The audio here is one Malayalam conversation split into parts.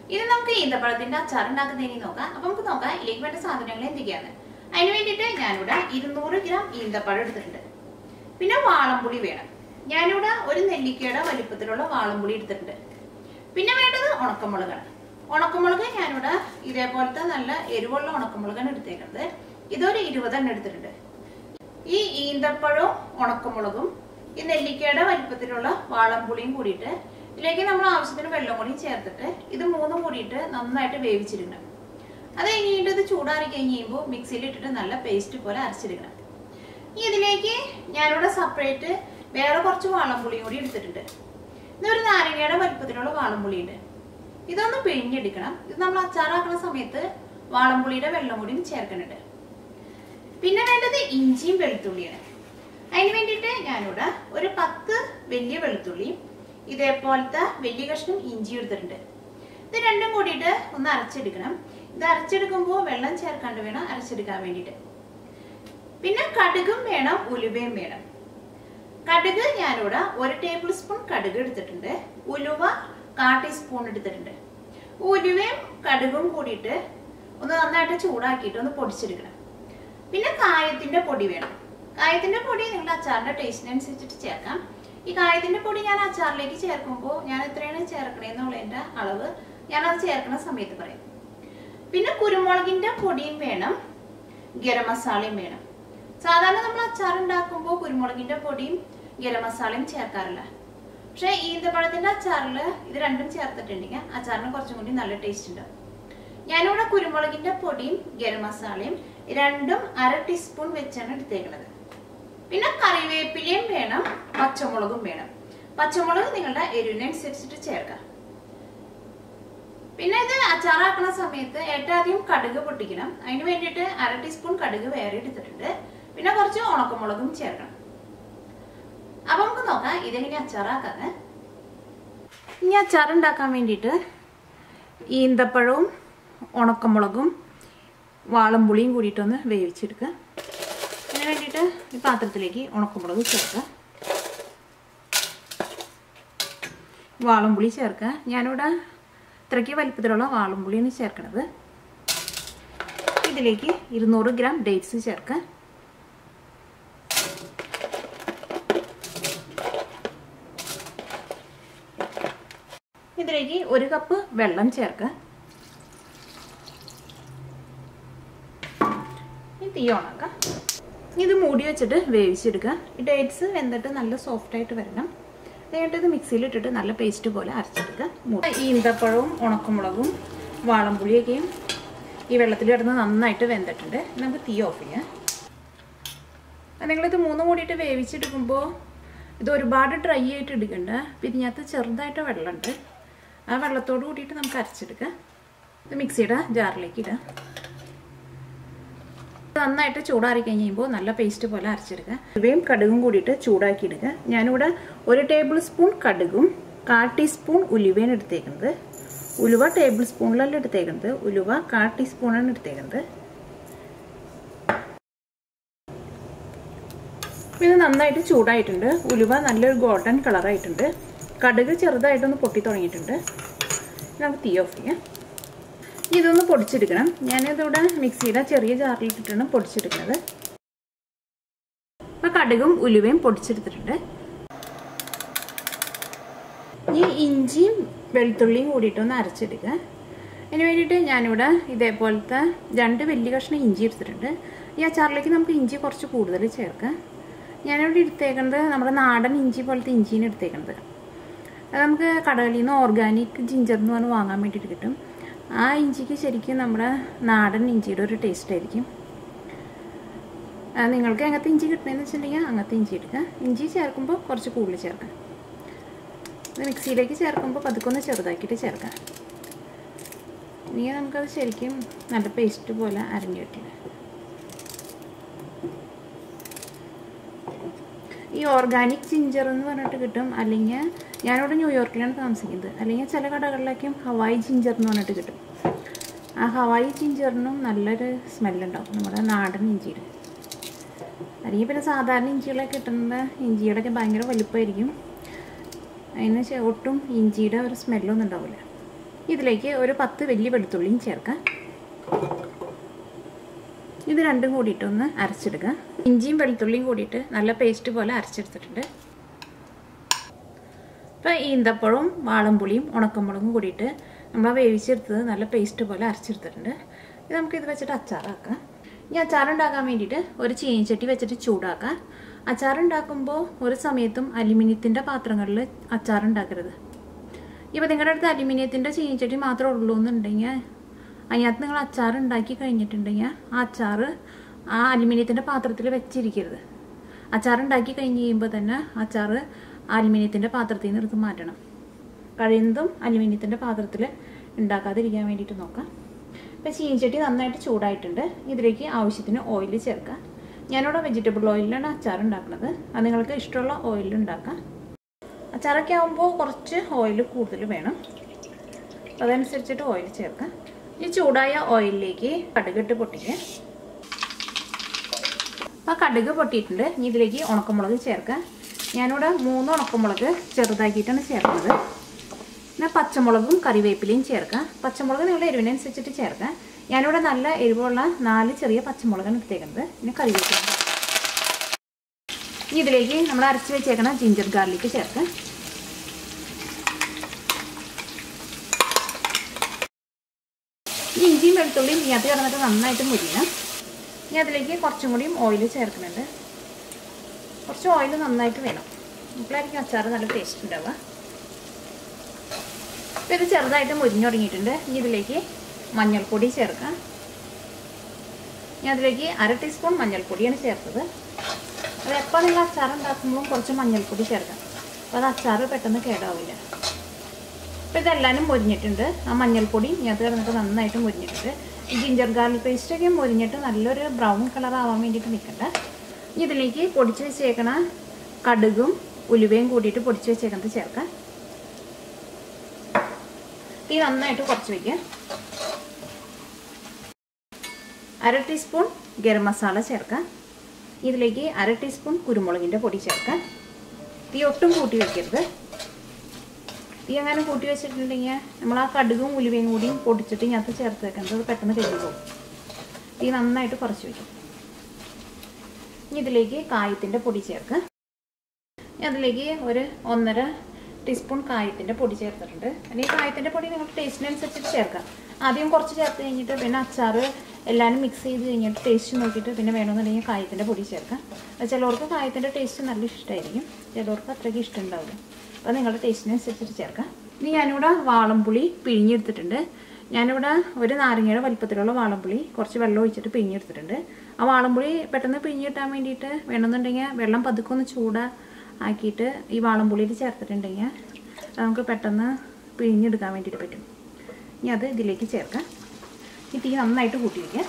ഇത് നമുക്ക് ഈന്തപ്പഴത്തിന്റെ അച്ചാർ ഉണ്ടാക്കുന്നതിന് നോക്കാം അപ്പൊ നമുക്ക് നോക്കാം ഇതിലേക്ക് വേണ്ട സാധനങ്ങൾ എന്തൊക്കെയാണ് അതിന് വേണ്ടിയിട്ട് ഞാനിവിടെ ഇരുന്നൂറ് ഗ്രാം ഈന്തപ്പഴം എടുത്തിട്ടുണ്ട് പിന്നെ വാളംപുളി വേണം ഞാനിവിടെ ഒരു നെല്ലിക്കയുടെ വലിപ്പത്തിലുള്ള വാളംപുളി എടുത്തിട്ടുണ്ട് പിന്നെ വേണ്ടത് ഉണക്കമുളകാണ് ഉണക്കമുളക് ഞാനിവിടെ ഇതേപോലത്തെ നല്ല എരിവുള്ള ഉണക്കമുളകാണ് എടുത്തേക്കുന്നത് ഇതൊരു ഇരുപതെണ്ണം എടുത്തിട്ടുണ്ട് ഈ ഈന്തപ്പഴവും ഉണക്കമുളകും ഈ നെല്ലിക്കയുടെ വലിപ്പത്തിലുള്ള വാളംപുളിയും കൂടിയിട്ട് ഇതിലേക്ക് നമ്മൾ ആവശ്യത്തിന് വെള്ളം കൂടി ചേർത്തിട്ട് ഇത് മൂന്നും കൂടിയിട്ട് നന്നായിട്ട് വേവിച്ചിരിക്കണം അത് കഴിഞ്ഞിട്ട് ഇത് ചൂടാറി കഴിഞ്ഞ് കഴിയുമ്പോൾ മിക്സിയിൽ ഇട്ടിട്ട് നല്ല പേസ്റ്റ് പോലെ അരച്ചെടുക്കണം ഇനി ഇതിലേക്ക് ഞാനിവിടെ സെപ്പറേറ്റ് വേറെ കുറച്ച് വാളംപുളിയും കൂടി എടുത്തിട്ടുണ്ട് ഇതൊരു നാരങ്ങയുടെ വലിപ്പത്തിലുള്ള വാളംപുളിയുണ്ട് ഇതൊന്ന് പിഴിഞ്ഞെടുക്കണം ഇത് നമ്മൾ അച്ചാറാക്കുന്ന സമയത്ത് വാളംപുളിയുടെ വെള്ളം കൂടിയും ചേർക്കുന്നുണ്ട് പിന്നെ വേണ്ടത് ഇഞ്ചിയും വെളുത്തുള്ളിയാണ് അതിന് വേണ്ടിയിട്ട് ഞാനിവിടെ ഒരു പത്ത് വലിയ വെളുത്തുള്ളിയും ഇതേപോലത്തെ വലിയ കഷ്ണം ഇഞ്ചി എടുത്തിട്ടുണ്ട് ഇത് രണ്ടും കൂടിയിട്ട് ഒന്ന് അരച്ചെടുക്കണം ഇത് അരച്ചെടുക്കുമ്പോൾ വെള്ളം ചേർക്കാണ്ട് വേണം അരച്ചെടുക്കാൻ വേണ്ടിയിട്ട് പിന്നെ കടുകും വേണം ഉലുവയും വേണം കടുക് ഞാനിവിടെ ഒരു ടേബിൾ സ്പൂൺ കടുക് എടുത്തിട്ടുണ്ട് ഉലുവ കാ ടീസ്പൂൺ എടുത്തിട്ടുണ്ട് ഉലുവയും കടുകും കൂടിയിട്ട് ഒന്ന് നന്നായിട്ട് ചൂടാക്കിയിട്ട് ഒന്ന് പൊടിച്ചെടുക്കണം പിന്നെ കായത്തിന്റെ പൊടി വേണം കായത്തിന്റെ പൊടി നിങ്ങളുടെ അച്ചാറിന്റെ ടേസ്റ്റിനനുസരിച്ചിട്ട് ചേർക്കാം ഈ കായത്തിന്റെ പൊടി ഞാൻ അച്ചാറിലേക്ക് ചേർക്കുമ്പോൾ ഞാൻ എത്രയാണ് ചേർക്കണേന്നുള്ളതിന്റെ അളവ് ഞാൻ അത് ചേർക്കുന്ന സമയത്ത് പറയും പിന്നെ കുരുമുളകിന്റെ പൊടിയും വേണം ഗരം മസാലയും വേണം സാധാരണ നമ്മൾ അച്ചാർ ഉണ്ടാക്കുമ്പോൾ കുരുമുളകിന്റെ പൊടിയും ഗരം മസാലയും ചേർക്കാറില്ല പക്ഷെ ഈന്തപ്പഴത്തിന്റെ അച്ചാറിൽ ഇത് രണ്ടും ചേർത്തിട്ടുണ്ടെങ്കിൽ അച്ചാറിന് കുറച്ചും കൂടി നല്ല ടേസ്റ്റ് ഉണ്ടാവും ഞാനിവിടെ കുരുമുളകിന്റെ പൊടിയും ഗരം മസാലയും രണ്ടും അര ടീസ്പൂൺ വെച്ചാണ് എടുത്തേക്കുന്നത് പിന്നെ കറിവേപ്പിലയും വേണം പച്ചമുളകും വേണം പച്ചമുളക് നിങ്ങളുടെ എരിവിനനുസരിച്ചിട്ട് ചേർക്കാം പിന്നെ ഇത് അച്ചാറാക്കുന്ന സമയത്ത് ഏറ്റവും ആദ്യം കടുക് പൊട്ടിക്കണം അതിന് വേണ്ടിയിട്ട് അര ടീസ്പൂൺ കടുക് വേറെ എടുത്തിട്ടുണ്ട് പിന്നെ കുറച്ച് ഉണക്കമുളകും ചേർക്കണം അപ്പൊ നമുക്ക് നോക്കാം ഇതെങ്ങനെ അച്ചാറാക്കാന്ന് ഇനി അച്ചാർ ഉണ്ടാക്കാൻ വേണ്ടിയിട്ട് ഈന്തപ്പഴവും ഉണക്കമുളകും വാളംപുളിയും കൂടിയിട്ടൊന്ന് വേവിച്ചെടുക്കുക അതിന് വേണ്ടിയിട്ട് ഈ പാത്രത്തിലേക്ക് ഉണക്കമുളക് ചേർക്കുക വാളംപുളി ചേർക്കുക ഞാനിവിടെ ഇത്രയ്ക്ക് വലിപ്പത്തിലുള്ള വാളംപുളിയാണ് ചേർക്കണത് ഇതിലേക്ക് ഇരുന്നൂറ് ഗ്രാം ഡേറ്റ്സ് ചേർക്കുക ഇതിലേക്ക് ഒരു കപ്പ് വെള്ളം ചേർക്കുക തീ ഓണാക്കാം ഇത് മൂടി വെച്ചിട്ട് വേവിച്ചെടുക്കുക ഈ ഡേറ്റ്സ് വെന്തിട്ട് നല്ല സോഫ്റ്റ് ആയിട്ട് വരണം എന്നിട്ട് ഇത് മിക്സിയിൽ ഇട്ടിട്ട് നല്ല പേസ്റ്റ് പോലെ അരച്ചെടുക്കുക ഈന്തപ്പഴവും ഉണക്കമുളകും വാളംപുളിയൊക്കെയും ഈ വെള്ളത്തിൽ കിടന്ന് നന്നായിട്ട് വെന്തിട്ടുണ്ട് നമുക്ക് തീ ഓഫ് ചെയ്യാം നിങ്ങളിത് മൂന്നും കൂടിയിട്ട് വേവിച്ചെടുക്കുമ്പോൾ ഇത് ഒരുപാട് ഡ്രൈ ആയിട്ട് എടുക്കണ്ട പിന്നെ ഇതിനകത്ത് ചെറുതായിട്ട് വെള്ളമുണ്ട് ആ വെള്ളത്തോട് കൂടിയിട്ട് നമുക്ക് അരച്ചെടുക്കാം ഇത് മിക്സിയുടെ ജാറിലേക്ക് ഇടാം നന്നായിട്ട് ചൂടാറി കഴിഞ്ഞ് കഴിയുമ്പോൾ നല്ല പേസ്റ്റ് പോലെ അരച്ചെടുക്കുക ഇവയും കടുകും കൂടിയിട്ട് ചൂടാക്കി എടുക്കുക ഞാനിവിടെ ഒരു ടേബിൾ സ്പൂൺ കടുകും കാൽ ടീസ്പൂൺ ഉലുവയാണ് എടുത്തേക്കുന്നത് ഉലുവ ടേബിൾ സ്പൂണിലല്ല എടുത്തേക്കുന്നത് ഉലുവ കാൽ ടീസ്പൂണാണ് എടുത്തേക്കുന്നത് ഇത് നന്നായിട്ട് ചൂടായിട്ടുണ്ട് ഉലുവ നല്ലൊരു ഗോൾഡൻ കളറായിട്ടുണ്ട് കടുക് ചെറുതായിട്ടൊന്ന് പൊട്ടി തുടങ്ങിയിട്ടുണ്ട് നമുക്ക് തീ ഓഫ് ചെയ്യാം ഇതൊന്ന് പൊടിച്ചെടുക്കണം ഞാനിതിവിടെ മിക്സിയുടെ ചെറിയ ജാറിലിട്ടിട്ടാണ് പൊടിച്ചെടുക്കുന്നത് അപ്പോൾ കടുകും ഉലുവയും പൊടിച്ചെടുത്തിട്ടുണ്ട് ഈ ഇഞ്ചിയും വെളുത്തുള്ളിയും കൂടിയിട്ടൊന്ന് അരച്ചെടുക്കുക അതിന് വേണ്ടിയിട്ട് ഞാനിവിടെ ഇതേപോലത്തെ രണ്ട് വലിയ കഷ്ണം ഇഞ്ചി എടുത്തിട്ടുണ്ട് ഈ അച്ചാറിലേക്ക് നമുക്ക് ഇഞ്ചി കുറച്ച് കൂടുതൽ ചേർക്കാം ഞാനിവിടെ എടുത്തേക്കുന്നത് നമ്മുടെ നാടൻ ഇഞ്ചി പോലത്തെ ഇഞ്ചിയാണ് എടുത്തേക്കുന്നത് അത് നമുക്ക് കടകളിൽ നിന്ന് ഓർഗാനിക് ജിഞ്ചർ എന്ന് പറഞ്ഞ് വാങ്ങാൻ വേണ്ടിയിട്ട് കിട്ടും ആ ഇഞ്ചിക്ക് ശരിക്കും നമ്മുടെ നാടൻ ഇഞ്ചിയുടെ ഒരു ടേസ്റ്റ് ആയിരിക്കും നിങ്ങൾക്ക് എങ്ങനത്തെ ഇഞ്ചി കിട്ടണമെന്ന് വെച്ചിട്ടുണ്ടെങ്കിൽ അങ്ങനത്തെ ഇഞ്ചി എടുക്കുക ഇഞ്ചി ചേർക്കുമ്പോൾ കുറച്ച് കൂടുതൽ ചേർക്കാം ഇത് മിക്സിയിലേക്ക് ചേർക്കുമ്പോൾ പതുക്കൊന്ന് ചെറുതാക്കിയിട്ട് ചേർക്കാം ഇനി നമുക്കത് ശരിക്കും നല്ല പേസ്റ്റ് പോലെ അരഞ്ഞു കിട്ടില്ല ഈ ഓർഗാനിക് ജിഞ്ചർ എന്ന് പറഞ്ഞിട്ട് കിട്ടും അല്ലെങ്കിൽ ഞാനിവിടെ ന്യൂയോർക്കിലാണ് താമസിക്കുന്നത് അല്ലെങ്കിൽ ചില കടകളിലേക്കും ഹവായി ജിഞ്ചർ എന്ന് പറഞ്ഞിട്ട് കിട്ടും ആ ഹവായി ജിഞ്ചറിനും നല്ലൊരു സ്മെല്ലുണ്ടാവും നമ്മുടെ നാടൻ ഇഞ്ചിയുടെ അല്ലെങ്കിൽ പിന്നെ സാധാരണ ഇഞ്ചികളൊക്കെ കിട്ടുന്ന ഇഞ്ചിയുടെയൊക്കെ ഭയങ്കര വലുപ്പമായിരിക്കും അതിന് ഒട്ടും ഇഞ്ചിയുടെ ഒരു സ്മെല്ലൊന്നും ഉണ്ടാവില്ല ഇതിലേക്ക് ഒരു പത്ത് വലിയ വെളുത്തുള്ളിയും ചേർക്കാം ഇത് രണ്ടും കൂടിയിട്ട് ഒന്ന് അരച്ചെടുക്കുക ഇഞ്ചിയും വെളുത്തുള്ളിയും കൂടിയിട്ട് നല്ല പേസ്റ്റ് പോലെ അരച്ചെടുത്തിട്ടുണ്ട് ഇപ്പോൾ ഈന്തപ്പഴവും വാളംപുളിയും ഉണക്കമുളകും കൂടിയിട്ട് നമ്മൾ വേവിച്ചെടുത്തത് നല്ല പേസ്റ്റ് പോലെ അരച്ചെടുത്തിട്ടുണ്ട് ഇത് നമുക്ക് ഇത് വെച്ചിട്ട് അച്ചാറാക്കാം ഈ അച്ചാറുണ്ടാക്കാൻ വേണ്ടിയിട്ട് ഒരു ചീനിച്ചട്ടി വെച്ചിട്ട് ചൂടാക്കാം അച്ചാറുണ്ടാക്കുമ്പോൾ ഒരു സമയത്തും അലുമിനിയത്തിൻ്റെ പാത്രങ്ങളിൽ അച്ചാറുണ്ടാക്കരുത് ഇപ്പോൾ നിങ്ങളുടെ അടുത്ത് അലുമിനിയത്തിൻ്റെ ചീനിച്ചട്ടി മാത്രമേ ഉള്ളൂ എന്നുണ്ടെങ്കിൽ അതിനകത്ത് നിങ്ങൾ അച്ചാർ ഉണ്ടാക്കി കഴിഞ്ഞിട്ടുണ്ടെങ്കിൽ ആ അച്ചാർ ആ അലുമിനിയത്തിൻ്റെ പാത്രത്തിൽ വെച്ചിരിക്കരുത് അച്ചാർ ഉണ്ടാക്കി കഴിഞ്ഞ് കഴിയുമ്പോൾ തന്നെ അച്ചാർ അലുമിനിയത്തിൻ്റെ പാത്രത്തിൽ നിന്ന് എടുത്ത് മാറ്റണം കഴിയുന്നതും അലുമിനിയത്തിൻ്റെ പാത്രത്തിൽ ഉണ്ടാക്കാതിരിക്കാൻ വേണ്ടിയിട്ട് നോക്കാം ഇപ്പം ചീനിച്ചട്ടി നന്നായിട്ട് ചൂടായിട്ടുണ്ട് ഇതിലേക്ക് ആവശ്യത്തിന് ഓയിൽ ചേർക്കാം ഞാനിവിടെ വെജിറ്റബിൾ ഓയിലാണ് അച്ചാർ ഉണ്ടാക്കുന്നത് അത് നിങ്ങൾക്ക് ഇഷ്ടമുള്ള ഓയിൽ ഉണ്ടാക്കാം അച്ചാറൊക്കെ ആകുമ്പോൾ കുറച്ച് ഓയിൽ കൂടുതൽ വേണം അതനുസരിച്ചിട്ട് ഓയിൽ ചേർക്കാം ഈ ചൂടായ ഓയിലിലേക്ക് കടുകിട്ട് പൊട്ടിക്കുക ആ കടുക് പൊട്ടിയിട്ടുണ്ട് ഇനി ഇതിലേക്ക് ഉണക്കമുളക് ചേർക്കാം ഞാനിവിടെ മൂന്ന് ഉണക്കമുളക് ചെറുതാക്കിയിട്ടാണ് ചേർക്കുന്നത് പിന്നെ പച്ചമുളകും കറിവേപ്പിലയും ചേർക്കാം പച്ചമുളക് നിങ്ങൾ എരിവിനനുസരിച്ചിട്ട് ചേർക്കാം ഞാനിവിടെ നല്ല എരിവുള്ള നാല് ചെറിയ പച്ചമുളകാണ് എടുത്തേക്കുന്നത് പിന്നെ കറിവേപ്പില ഇനി ഇതിലേക്ക് നമ്മൾ അരച്ച് വെച്ചേക്കണ ജിഞ്ചർ ഗാർലിക്ക് ചേർക്കാം ഇഞ്ചിയും വെളുത്തുള്ളിയും ഇതിനകത്ത് കിടന്നിട്ട് നന്നായിട്ട് മുരിയണം ഇനി അതിലേക്ക് കുറച്ചും കൂടിയും ഓയിൽ ചേർക്കുന്നുണ്ട് കുറച്ച് ഓയിൽ നന്നായിട്ട് വേണം ഇപ്പോഴായിരിക്കും അച്ചാർ നല്ല ടേസ്റ്റ് ഉണ്ടാവുക അപ്പോൾ ഇത് ചെറുതായിട്ട് മുരിഞ്ഞു തുടങ്ങിയിട്ടുണ്ട് ഇനി ഇതിലേക്ക് മഞ്ഞൾപ്പൊടി ചേർക്കാം ഇനി അതിലേക്ക് അര ടീസ്പൂൺ മഞ്ഞൾപ്പൊടിയാണ് ചേർത്തത് അത് എപ്പോൾ നിങ്ങൾ അച്ചാർ ഉണ്ടാക്കുമ്പോഴും കുറച്ച് മഞ്ഞൾപ്പൊടി ചേർക്കാം അപ്പോൾ അത് അച്ചാർ പെട്ടെന്ന് കേടാവില്ല അപ്പോൾ ഇതെല്ലാനും മുരിഞ്ഞിട്ടുണ്ട് ആ മഞ്ഞൾപ്പൊടി ഇതിനകത്ത് കിടന്നിട്ട് നന്നായിട്ട് മുരിഞ്ഞിട്ടുണ്ട് ഈ ജിഞ്ചർ ഗാർലിക് പേസ്റ്റൊക്കെ മുരിഞ്ഞിട്ട് നല്ലൊരു ബ്രൗൺ കളർ ആവാൻ വേണ്ടിയിട്ട് നിൽക്കണ്ട ഇനി ഇതിലേക്ക് പൊടിച്ച് വെച്ചേക്കണ കടുകും ഉലുവയും കൂടിയിട്ട് പൊടിച്ച് വെച്ചേക്കുന്നത് ചേർക്കാം തീ നന്നായിട്ട് കുറച്ച് വയ്ക്കുക അര ടീസ്പൂൺ ഗരം മസാല ചേർക്കാം ഇതിലേക്ക് അര ടീസ്പൂൺ കുരുമുളകിൻ്റെ പൊടി ചേർക്കാം തീ ഒട്ടും കൂട്ടി വയ്ക്കരുത് തീ അങ്ങനെ കൂട്ടി വെച്ചിട്ടുണ്ടെങ്കിൽ നമ്മൾ ആ കടുകും ഉലുവയും കൂടിയും പൊടിച്ചിട്ട് ഇതിനകത്ത് ചേർത്ത് വെക്കുന്നത് പെട്ടെന്ന് കരുതി പോകും തീ നന്നായിട്ട് കുറച്ച് വയ്ക്കും ഇനി ഇതിലേക്ക് കായത്തിൻ്റെ പൊടി ചേർക്കുക ഇനി അതിലേക്ക് ഒരു ഒന്നര ടീസ്പൂൺ കായത്തിൻ്റെ പൊടി ചേർത്തിട്ടുണ്ട് അല്ലെങ്കിൽ കായത്തിൻ്റെ പൊടി നിങ്ങൾക്ക് ടേസ്റ്റിനനുസരിച്ചിട്ട് ചേർക്കാം ആദ്യം കുറച്ച് ചേർത്ത് കഴിഞ്ഞിട്ട് പിന്നെ അച്ചാർ എല്ലാവരും മിക്സ് ചെയ്ത് കഴിഞ്ഞിട്ട് ടേസ്റ്റ് നോക്കിയിട്ട് പിന്നെ വേണമെന്നുണ്ടെങ്കിൽ കായത്തിൻ്റെ പൊടി ചേർക്കാം അത് ചിലവർക്ക് കായത്തിൻ്റെ ടേസ്റ്റ് നല്ല ഇഷ്ടമായിരിക്കും ചിലവർക്ക് അത്രയ്ക്ക് ഇഷ്ടം ഉണ്ടാവില്ല അപ്പോൾ നിങ്ങളുടെ ടേസ്റ്റിനനുസരിച്ചിട്ട് ചേർക്കാം ഇനി ഞാനിവിടെ വാളംപുളി പിഴിഞ്ഞെടുത്തിട്ടുണ്ട് ഞാനിവിടെ ഒരു നാരങ്ങയുടെ വലിപ്പത്തിലുള്ള വാളംപുളി കുറച്ച് വെള്ളം ഒഴിച്ചിട്ട് പിഴിഞ്ഞെടുത്തിട്ടുണ്ട് ആ വാളംപുളി പെട്ടെന്ന് പിഴിഞ്ഞിട്ടാൻ വേണ്ടിയിട്ട് വേണമെന്നുണ്ടെങ്കിൽ വെള്ളം പതുക്കൊന്ന് ചൂടാ ആക്കിയിട്ട് ഈ വാളംപുളിയിൽ ചേർത്തിട്ടുണ്ടെങ്കിൽ നമുക്ക് പെട്ടെന്ന് പിഴിഞ്ഞെടുക്കാൻ വേണ്ടിയിട്ട് പറ്റും ഇനി അത് ഇതിലേക്ക് ചേർക്കാം ഈ തീ നന്നായിട്ട് കൂട്ടി വയ്ക്കാം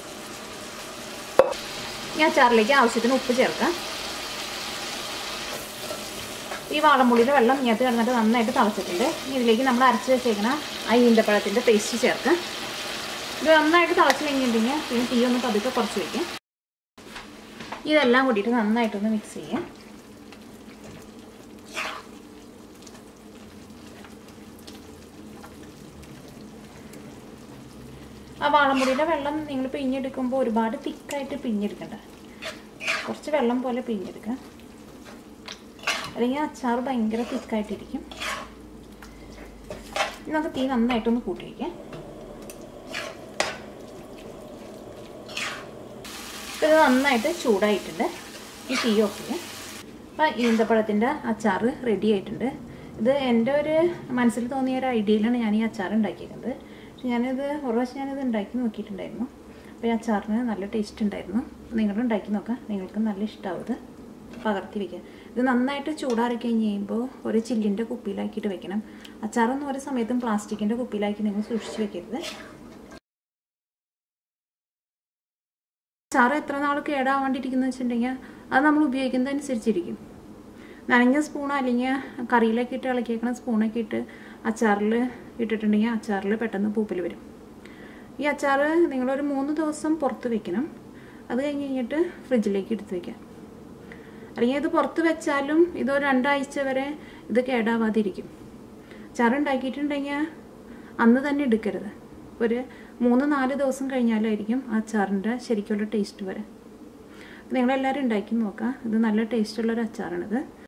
ഈ അച്ചാറിലേക്ക് ആവശ്യത്തിന് ഉപ്പ് ചേർക്കാം ഈ വാളംപുളിയുടെ വെള്ളം ഇതിനകത്ത് കിടന്നിട്ട് നന്നായിട്ട് തിളച്ചിട്ടുണ്ട് ഇനി ഇതിലേക്ക് നമ്മൾ അരച്ച് വെച്ചേക്കണ ആ ഈന്തപ്പഴത്തിൻ്റെ പേസ്റ്റ് ചേർക്കാം ഇത് നന്നായിട്ട് തിളച്ച് കഴിഞ്ഞിട്ടുണ്ടെങ്കിൽ പിന്നെ തീ ഒന്ന് പതുക്കെ കുറച്ച് വയ്ക്കാം ഇതെല്ലാം കൂടിയിട്ട് നന്നായിട്ടൊന്ന് മിക്സ് ചെയ്യാം ആ വാളംപൊടിയുടെ വെള്ളം നിങ്ങൾ പിഴിഞ്ഞെടുക്കുമ്പോൾ ഒരുപാട് തിക്കായിട്ട് പിഴിഞ്ഞെടുക്കണ്ട കുറച്ച് വെള്ളം പോലെ പിഴിഞ്ഞെടുക്കുക അല്ലെങ്കിൽ അച്ചാർ ഭയങ്കര തിക്കായിട്ടിരിക്കും നമുക്ക് തീ നന്നായിട്ടൊന്ന് കൂട്ടി വയ്ക്കാം ഇത് നന്നായിട്ട് ചൂടായിട്ടുണ്ട് ഈ തീ ഓഫ് ചെയ്യാം അപ്പം ഈന്തപ്പഴത്തിൻ്റെ അച്ചാർ റെഡി ആയിട്ടുണ്ട് ഇത് എൻ്റെ ഒരു മനസ്സിൽ തോന്നിയ ഒരു ഐഡിയയിലാണ് ഞാൻ ഈ അച്ചാർ ഉണ്ടാക്കിയിരിക്കുന്നത് പക്ഷെ ഞാനിത് ഒരു പ്രാവശ്യം ഞാനിത് ഉണ്ടാക്കി നോക്കിയിട്ടുണ്ടായിരുന്നു അപ്പോൾ ഈ അച്ചാറിന് നല്ല ടേസ്റ്റ് ഉണ്ടായിരുന്നു നിങ്ങൾ ഉണ്ടാക്കി നോക്കാം നിങ്ങൾക്ക് നല്ല ഇഷ്ടമാവും ഇത് പകർത്തി വെക്കുക ഇത് നന്നായിട്ട് ചൂടാറി കഴിഞ്ഞ് കഴിയുമ്പോൾ ഒരു ചില്ലിൻ്റെ കുപ്പിയിലാക്കിയിട്ട് വെക്കണം അച്ചാറൊന്നും ഒരു സമയത്തും പ്ലാസ്റ്റിക്കിൻ്റെ കുപ്പിയിലാക്കി നിങ്ങൾ സൂക്ഷിച്ച് വെക്കരുത് അച്ചാർ എത്ര നാൾ കേടാവാണ്ടിരിക്കുന്നു വെച്ചിട്ടുണ്ടെങ്കിൽ അത് നമ്മൾ ഉപയോഗിക്കുന്നതനുസരിച്ചിരിക്കും നനഞ്ഞ സ്പൂൺ അല്ലെങ്കിൽ കറിയിലൊക്കെ ഇട്ട് ഇളക്കിയേക്കണ സ്പൂണൊക്കെ ഇട്ട് അച്ചാറിൽ ഇട്ടിട്ടുണ്ടെങ്കിൽ അച്ചാറിൽ പെട്ടെന്ന് പൂപ്പൽ വരും ഈ അച്ചാർ നിങ്ങളൊരു മൂന്ന് ദിവസം പുറത്ത് വെക്കണം അത് കഴിഞ്ഞ് കഴിഞ്ഞിട്ട് ഫ്രിഡ്ജിലേക്ക് എടുത്ത് വെക്കാം അല്ലെങ്കിൽ ഇത് പുറത്ത് വെച്ചാലും ഇതൊരു രണ്ടാഴ്ച വരെ ഇത് കേടാവാതിരിക്കും അച്ചാർ ഉണ്ടാക്കിയിട്ടുണ്ടെങ്കിൽ അന്ന് തന്നെ എടുക്കരുത് ഒരു മൂന്ന് നാല് ദിവസം കഴിഞ്ഞാലായിരിക്കും ആ അച്ചാറിൻ്റെ ശരിക്കുള്ള ടേസ്റ്റ് വരെ നിങ്ങളെല്ലാവരും ഉണ്ടാക്കി നോക്കാം ഇത് നല്ല ടേസ്റ്റുള്ളൊരു അച്ചാറാണിത്